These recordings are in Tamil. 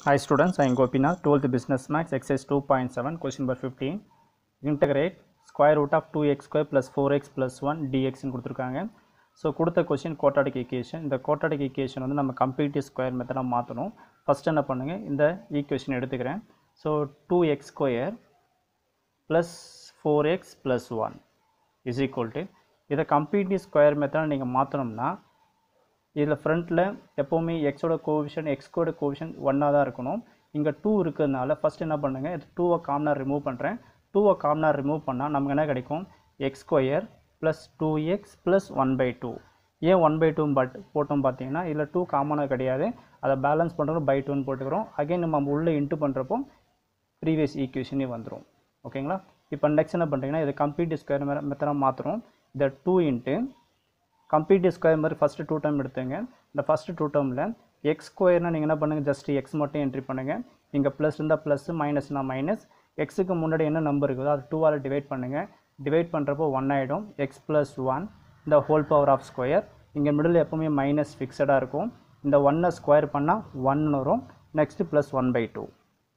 Hi students, I am Gopinath, 12th Business Max, exercise 2.7, question number 15. Integrate square root of 2x square plus 4x plus 1 dx ன்னு கொடுத்துருக்காங்க ஸோ கொடுத்த கொஷின் கோட்டாடிக் ஈக்குவேஷன் இந்த கோட்டாடிக் ஈக்குவேஷன் வந்து நம்ம கம்ப்ளீட்டிவ் ஸ்கொயர் மெத்தடாக மாற்றணும் ஃபஸ்ட் என்ன பண்ணுங்கள் இந்த ஈக்குவேஷன் எடுத்துக்கிறேன் so two x square plus four x plus one is equal to இதை கம்ப்ளீட்லி ஸ்கொயர் மெத்தடாக நீங்கள் மாற்றணும்னா இதில் ஃப்ரண்ட்டில் எப்போவுமே எக்ஸோட கோவிஷன் எக்ஸ்கோட கோவிஷன் ஒன்னாக தான் இருக்கணும் இங்கே டூ இருக்கிறதுனால ஃபஸ்ட் என்ன பண்ணுங்கள் இது டூவை காமனாக ரிமூவ் பண்ணுறேன் டூவை காமனாக ரிமூவ் பண்ணால் நமக்கு என்ன கிடைக்கும் x square plus two x plus one by two ஏன் ஒன் பை டூ பட் போட்டோம் பார்த்தீங்கன்னா இதில் டூ காமனாக கிடையாது அதை பேலன்ஸ் பண்ணுறோம் பை டூன்னு போட்டுக்கிறோம் அகைன் நம்ம உள்ளே இன்ட்டு பண்ணுறப்போ ப்ரீவியஸ் ஈக்குவேஷனே வந்துடும் ஓகேங்களா இப்போ நெக்ஸ்ட் என்ன பண்ணுறீங்கன்னா இதை கம்ப்ளீட் ஸ்கொயர் மெத்தடாக மாற்றுறோம் இதை டூ இன்ட்டு கம்ப்ளீட் ஸ்கொயர் மாதிரி ஃபஸ்ட்டு டூ டேர்ம் எடுத்துங்க இந்த ஃபஸ்ட்டு டூ டேர்மில் எக்ஸ் ஸ்கொயர்னால் நீங்கள் என்ன பண்ணுங்கள் ஜஸ்ட் எக்ஸ் மட்டும் என்ட்ரி பண்ணுங்கள் இங்கே ப்ளஸ் இருந்தால் ப்ளஸ் மைனஸ்னால் மைனஸ் எக்ஸுக்கு முன்னாடி என்ன நம்பர் இருக்குதோ அது டூவால் டிவைட் பண்ணுங்கள் டிவைட் பண்ணுறப்போ ஒன் ஆகிடும் எக்ஸ் ப்ளஸ் ஒன் இந்த ஹோல் பவர் ஆஃப் ஸ்கொயர் இங்கே மிடில் எப்போவுமே மைனஸ் ஃபிக்ஸடாக இருக்கும் இந்த ஒன்னை ஸ்கொயர் பண்ணால் ஒன் வரும் next plus one by two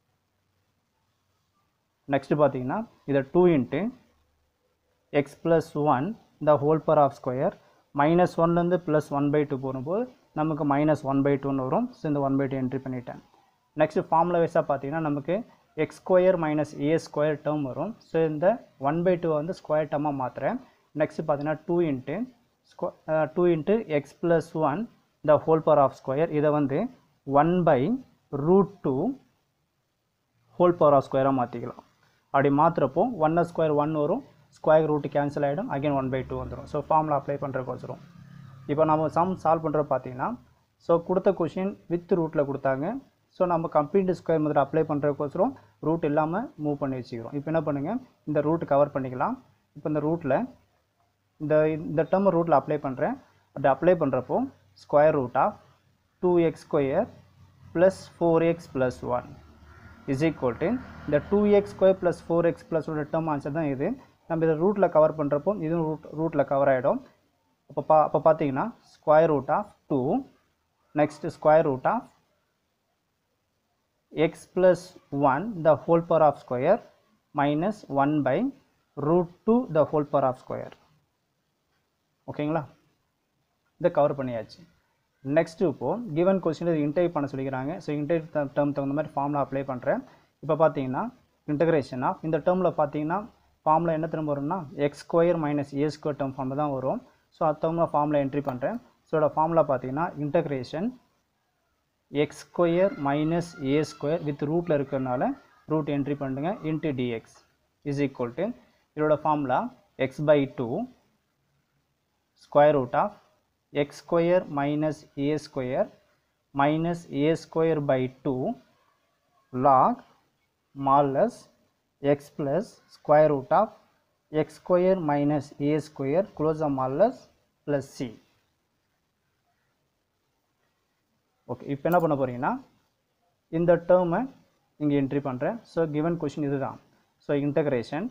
next பார்த்தீங்கன்னா இதை two into x plus one இந்த whole power of square minus ஒன்லேருந்து ப்ளஸ் ஒன் பை டூ போகும்போது நமக்கு மைனஸ் ஒன் பை டூன்னு வரும் ஸோ இந்த ஒன் பை டூ என்ட்ரி பண்ணிட்டேன் நெக்ஸ்ட் ஃபார்முலா வைஸாக பார்த்தீங்கன்னா நமக்கு எக்ஸ் ஸ்கொயர் மைனஸ் ஏ ஸ்கொயர் டேர்ம் வரும் ஸோ இந்த ஒன் பை டூ வந்து ஸ்கொயர் டேர்மாக மாற்றுறேன் நெக்ஸ்ட் பார்த்தீங்கன்னா two into square two into x plus one இந்த ஹோல் பவர் ஆஃப் ஸ்கொயர் இதை வந்து one by root two whole power of ஸ்கொயராக மாற்றிக்கலாம் அப்படி மாற்றுறப்போ ஒன் ஸ்கொயர் ஒன் வரும் ஸ்கொயர் ரூட்டு கேன்சல் ஆகிடும் அகைன் ஒன் பை டூ வந்துடும் ஸோ ஃபார்முலா அப்ளை பண்ணுறக்கோசரம் இப்போ நம்ம சம் சால்வ் பண்ணுற பார்த்தீங்கன்னா ஸோ கொடுத்த கொஷின் வித் ரூட்டில் கொடுத்தாங்க ஸோ நம்ம கம்ப்ளீட் ஸ்கொயர் மெத்தட் அப்ளை பண்ணுறக்கோசரம் ரூட் இல்லாமல் மூவ் பண்ணி வச்சுக்கிறோம் இப்போ என்ன பண்ணுங்கள் இந்த ரூட் கவர் பண்ணிக்கலாம் இப்போ இந்த ரூட்டில் இந்த இந்த டேர்ம் ரூட்டில் அப்ளை பண்ணுறேன் அப்படி அப்ளை பண்ணுறப்போ square root of two x square plus four x plus one is equal to இந்த two x square plus four x plus ஒரு டேர்ம் ஆன்சர் தான் இது நம்ம இதை ரூட்டில் கவர் பண்ணுறப்போ இதுவும் ரூட் ரூட்டில் கவர் ஆகிடும் அப்போ பா அப்போ பார்த்தீங்கன்னா square root of two next square root of x plus one the whole power of square minus one by root two the whole power of square ஓகேங்களா இதை கவர் பண்ணியாச்சு நெக்ஸ்ட்டு இப்போது கிவன் கொஸ்டின் இது இன்டர்வியூ பண்ண சொல்லிக்கிறாங்க ஸோ இன்டர்வியூ டேர்ம் தகுந்த மாதிரி ஃபார்முலா அப்ளை பண்ணுறேன் இப்போ பார்த்தீங்கன்னா இன்டகிரேஷன் ஆஃப் இந்த டேர்மில் பார்த்தீங்கன்னா ஃபார்முலா என்ன திரும்ப வரும்னா எக்ஸ் ஸ்கொயர் மைனஸ் ஏ ஸ்கொயர் டேர்ம் ஃபார்மில் தான் வரும் ஸோ அது தகுந்த ஃபார்முலா என்ட்ரி பண்ணுறேன் ஸோ இதோட ஃபார்முலா பார்த்தீங்கன்னா integration x square minus A square with ரூட்டில் இருக்கிறதுனால ரூட் என்ட்ரி பண்ணுங்க into d x is equal to இதோட formula x by two square root of x square minus A square minus A square by two log modulus x plus square root of x square minus a square close the modulus plus c okay இப்போ என்ன பண்ண போகிறீங்கன்னா இந்த டேர்மை இங்கே என்ட்ரி பண்ணுறேன் ஸோ கிவன் கொஷின் இதுதான் so integration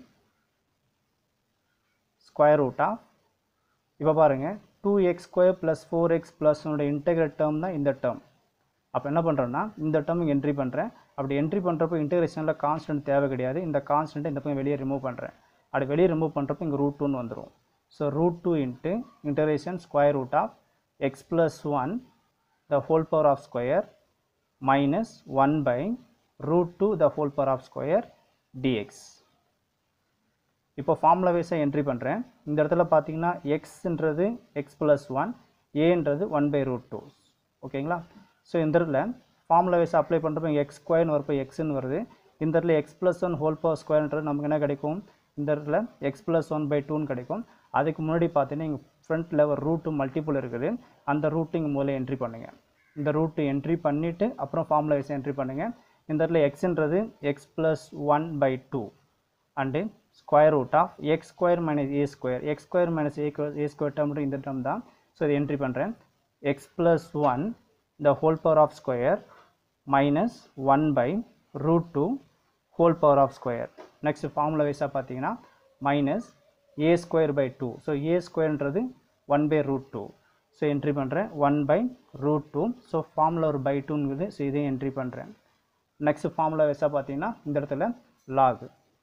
square root of இப்போ பாருங்கள் two x square plus four x ப்ளஸ்னோட இன்டகிரேட் டேர்ம் தான் இந்த டேர்ம் அப்போ என்ன பண்ணுறேன்னா இந்த டேர்ம் இங்கே என்ட்ரி பண்ணுறேன் அப்படி என்ட்ரி பண்ணுறப்போ இன்டகிரேஷனில் கான்ஸ்டன்ட் தேவை கிடையாது இந்த கான்ஸ்டன்ட்டை இந்த பக்கம் வெளியே ரிமூவ் பண்ணுறேன் அப்படி வெளியே ரிமூவ் பண்ணுறப்போ இங்கே ரூட் டூன்னு வந்துடும் so root two into integration square root of x plus one the whole power of square minus one by root two the whole power of square dx இப்போ ஃபார்முலா வைஸாக என்ட்ரி பண்ணுறேன் இந்த இடத்துல பார்த்தீங்கன்னா எக்ஸ்ன்றது எக்ஸ் ப்ளஸ் ஒன் ஏன்றது ஒன் பை ரூட் டூ ஓகேங்களா ஸோ இந்த இடத்துல ஃபார்முலா வைஸ் அப்ளை பண்ணுறப்போ இங்கே எக்ஸ் ஸ்கொயர்னு வரப்போ எக்ஸ்னு வருது இந்த இடத்துல x plus one whole power ஸ்கொயர்ன்றது நமக்கு என்ன கிடைக்கும் இந்த இடத்துல எக்ஸ் ப்ளஸ் ஒன் பை டூன்னு கிடைக்கும் அதுக்கு முன்னாடி பார்த்தீங்கன்னா இங்கே ஃப்ரண்ட்டில் ஒரு ரூட்டு மல்டிபிள் இருக்குது அந்த ரூட்டு இங்கே முதல்ல என்ட்ரி பண்ணுங்கள் இந்த ரூட்டு என்ட்ரி பண்ணிவிட்டு அப்புறம் ஃபார்முலா வைஸ் என்ட்ரி பண்ணுங்கள் இந்த இடத்துல எக்ஸ்ன்றது x plus one by two and square root of x square minus A square x square minus a a square term இந்த டேர்ம் தான் ஸோ இதை என்ட்ரி பண்ணுறேன் x plus one the whole power of square minus 1 by root 2 whole power of square next formula வைஸாக பார்த்தீங்கன்னா minus a square by 2 so a squareன்றது 1 by root 2 ஸோ என்ட்ரி பண்ணுறேன் one by root two so ஃபார்மில் ஒரு பை டூங்குது ஸோ இதையும் என்ட்ரி பண்ணுறேன் நெக்ஸ்ட் ஃபார்முலா வைஸாக பார்த்தீங்கன்னா இந்த இடத்துல லாக்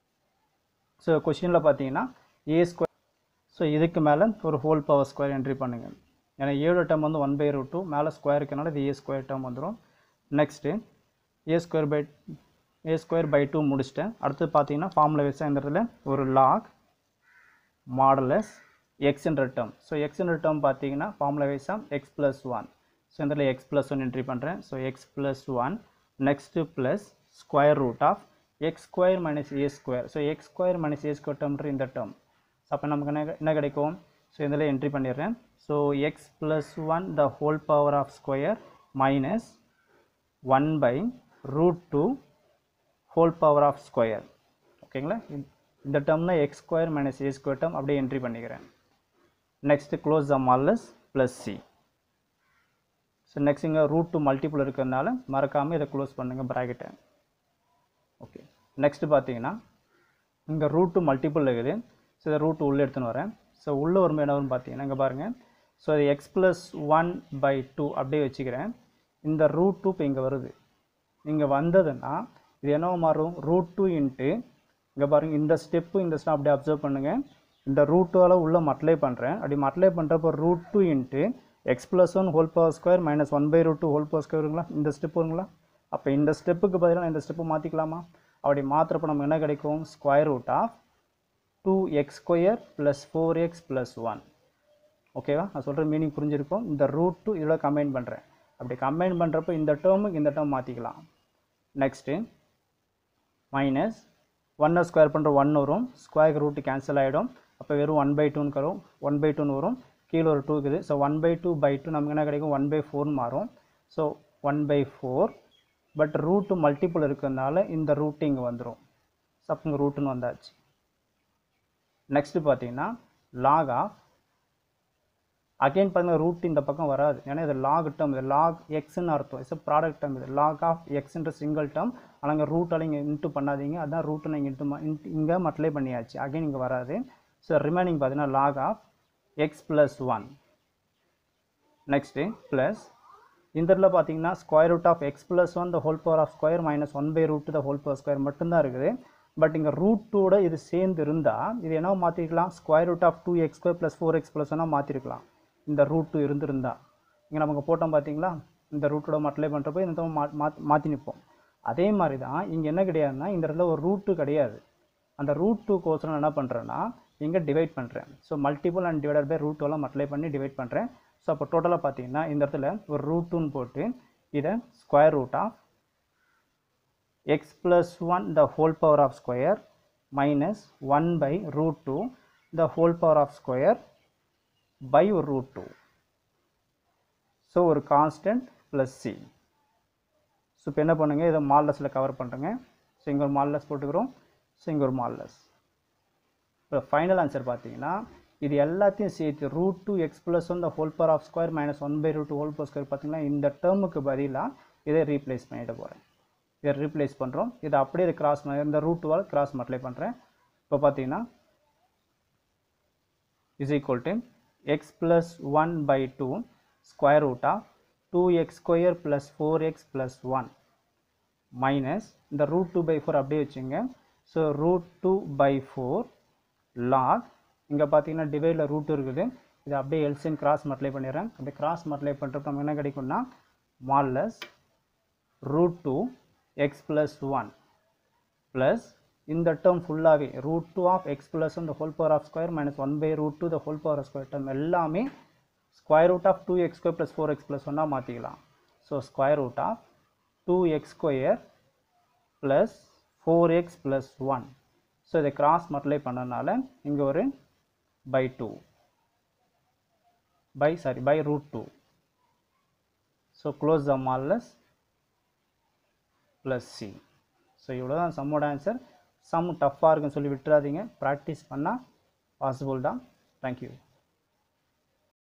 ஸோ கொஷினில் பார்த்தீங்கன்னா ஏ ஸ்கொயர் ஸோ இதுக்கு மேலே ஒரு ஹோல் பவர் ஸ்கொயர் என்ட்ரி பண்ணுங்கள் ஏன்னா ஏழு டேர்ம் வந்து ஒன் பை ரூட் டூ மேலே ஸ்கொயர் இருக்கனால இது ஏ ஸ்கொயர் டேர்ம் வந்துடும் next a square by a square by two முடிச்சிட்டேன் அடுத்து பார்த்தீங்கன்னா ஃபார்முலா வைஸாக இந்த இடத்துல ஒரு லாக் மாடலஸ் எக்ஸ்ன்ற டேர்ம் ஸோ எக்ஸ்ன்ற டேர்ம் பார்த்தீங்கன்னா ஃபார்முலா வைஸாக எக்ஸ் ப்ளஸ் ஒன் ஸோ இந்த இடத்துல எக்ஸ் ப்ளஸ் ஒன் என்ட்ரி பண்ணுறேன் so x plus one next plus square root of x square minus A square so x square minus A square டேர்ம்ன்ற இந்த டேர்ம் ஸோ அப்போ நமக்கு என்ன என்ன கிடைக்கும் ஸோ இதில் என்ட்ரி பண்ணிடுறேன் so x plus one the whole power of square minus one by root two whole power of square ஓகேங்களா இந்த- இந்த டேர்ம்னா எக்ஸ் ஸ்கொயர் மைனஸ் ஏ ஸ்கொயர் டேர்ம் அப்படியே என்ட்ரி பண்ணிக்கிறேன் next close the modulus plus c so next இங்கே ரூட் டூ மல்டிபிள் இருக்கிறதுனால மறக்காமல் இதை க்ளோஸ் பண்ணுங்கள் ப்ராக்கெட்டை ஓகே நெக்ஸ்ட் பார்த்தீங்கன்னா இங்கே ரூட் டூ மல்டிபிள் இருக்குது ஸோ இதை ரூட் உள்ளே எடுத்துன்னு வரேன் ஸோ உள்ளே வரும்போது என்ன வரும்னு பார்த்தீங்கன்னா இங்கே பாருங்கள் ஸோ அது x plus one by two அப்படியே வச்சுக்கிறேன் இந்த ரூட் டூ இப்போ இங்கே வருது இங்கே வந்ததுன்னா இது என்னவா மாறும் ரூட் டூ இன்ட்டு இங்கே பாருங்கள் இந்த ஸ்டெப்பு இந்த ஸ்டெப் அப்படியே அப்சர்வ் பண்ணுங்கள் இந்த ரூட் டூவால் உள்ளே மட்லை பண்ணுறேன் அப்படி மட்லை பண்ணுறப்போ root two into x plus one whole power square minus one by root two whole power square வருங்களா இந்த ஸ்டெப் வருங்களா அப்போ இந்த ஸ்டெப்புக்கு பதிலாக நான் இந்த ஸ்டெப்பு மாற்றிக்கலாமா அப்படி மாற்றுறப்ப நமக்கு என்ன கிடைக்கும் square root of two x square plus four x plus one ஓகேவா நான் சொல்கிற மீனிங் புரிஞ்சிருக்கும் இந்த ரூட் டூ இதோட கம்பைன் பண்ணுறேன் அப்படி கம்பைன் பண்ணுறப்போ இந்த டேர்முக்கு இந்த டேர்ம் மாற்றிக்கலாம் நெக்ஸ்ட்டு மைனஸ் ஒன்னை ஸ்கொயர் பண்ணுற ஒன் வரும் ஸ்கொயர் ரூட்டு கேன்சல் ஆகிடும் அப்போ வெறும் ஒன் பை டூன்னு வரும் ஒன் பை டூன்னு வரும் கீழே ஒரு டூ இருக்குது so one by two by two நமக்கு என்ன கிடைக்கும் ஒன் பை ஃபோர்னு மாறும் so one by four but root multiple இருக்கிறதுனால இந்த ரூட்டு இங்கே வந்துடும் ஸோ அப்போ இங்கே ரூட்டுன்னு வந்தாச்சு நெக்ஸ்ட்டு பார்த்தீங்கன்னா லாக் ஆஃப் அகைன் பாருங்கள் ரூட் இந்த பக்கம் வராது ஏன்னா இது லாக் டேர்ம் இது லாக் எக்ஸ்ன்னு அர்த்தம் இட்ஸ் ப்ராடக்ட் டேர்ம் இது லாக் ஆஃப் எக்ஸ்ன்ற சிங்கிள் டேர்ம் ஆனால் இங்கே ரூட்டால் இங்கே இன்ட்டு பண்ணாதீங்க அதான் ரூட்டை நீங்கள் இன்ட்டு இன்ட்டு இங்கே மட்லே பண்ணியாச்சு அகைன் இங்கே வராது ஸோ ரிமைனிங் பார்த்தீங்கன்னா log of x plus one next plus இந்த இடத்துல பார்த்தீங்கன்னா square root of x plus one the whole power of square minus one by root the whole power square மட்டும்தான் இருக்குது பட் இங்கே ரூட் டூட இது சேர்ந்து இருந்தால் இது என்ன மாற்றிக்கலாம் square root of two x square plus four x plus ஒன்னாக மாற்றிருக்கலாம் இந்த ரூட் டூ இருந்திருந்தா இங்கே நமக்கு போட்டோம் பார்த்தீங்களா இந்த ரூட்டோட மட்லை பண்ணுறப்போ இந்த தடவை மா மாத் மாற்றி நிற்போம் அதே மாதிரி தான் இங்கே என்ன கிடையாதுன்னா இந்த இடத்துல ஒரு ரூட் டூ கிடையாது அந்த ரூட் டூ கோர்ஸ் என்ன பண்ணுறேன்னா இங்கே டிவைட் பண்ணுறேன் so multiple and divided by root டூலாம் மல்டிப்ளை பண்ணி டிவைட் பண்ணுறேன் ஸோ அப்போ டோட்டலாக பார்த்தீங்கன்னா இந்த இடத்துல ஒரு ரூட் டூன்னு போட்டு இதை square root of x plus one the whole power of square minus one by root two the whole power of square by ஒரு ரூட் டூ ஸோ ஒரு கான்ஸ்டன்ட் ப்ளஸ் சி ஸோ இப்போ என்ன பண்ணுங்கள் இதை மால்லஸில் கவர் பண்ணுறேங்க ஸோ இங்கே ஒரு மால்லஸ் போட்டுக்கிறோம் ஸோ இங்கே ஒரு மால்லஸ் இப்போ ஃபைனல் ஆன்சர் பார்த்தீங்கன்னா இது எல்லாத்தையும் சேர்த்து root two x plus one the whole power of square minus one by root whole power square பார்த்தீங்கன்னா இந்த டேர்முக்கு பதிலாக இதை ரீப்ளேஸ் பண்ணிட போகிறேன் இதை ரீப்ளேஸ் பண்ணுறோம் இதை அப்படியே இது கிராஸ் இந்த ரூட் டூவால் கிராஸ் மல்டிப்ளை பண்ணுறேன் இப்போ பார்த்தீங்கன்னா is equal to x plus one by two square root of two x square plus four x plus one minus இந்த ரூட் டூ பை ஃபோர் அப்படியே வச்சுங்க so root two by four log இங்கே பார்த்தீங்கன்னா டிவைடில் ரூட் இருக்குது இது அப்படியே எல்சியன் கிராஸ் மல்டிப்ளை பண்ணிடுறேன் அப்படியே கிராஸ் மல்டிப்ளை பண்ணுறப்ப நம்ம என்ன கிடைக்கும்னா modulus root two x plus one plus இந்த டேர்ம் ஃபுல்லாகவே root two of x plus இந்த whole power of square minus one by root two the whole power of square term எல்லாமே square root of two x square plus four x plus ஒன்னாக மாற்றிக்கலாம் so square root of two x square plus four x plus one so இதை கிராஸ் மல்டிப்ளை பண்ணனால இங்கே ஒரு by two by sorry by root two so close the modulus plus c so இவ்வளோ தான் சம்மோட ஆன்சர் சம் டஃப்பாக இருக்குன்னு சொல்லி விட்டுறாதீங்க ப்ராக்டிஸ் பண்ணால் பாசிபிள் தான் தேங்க்யூ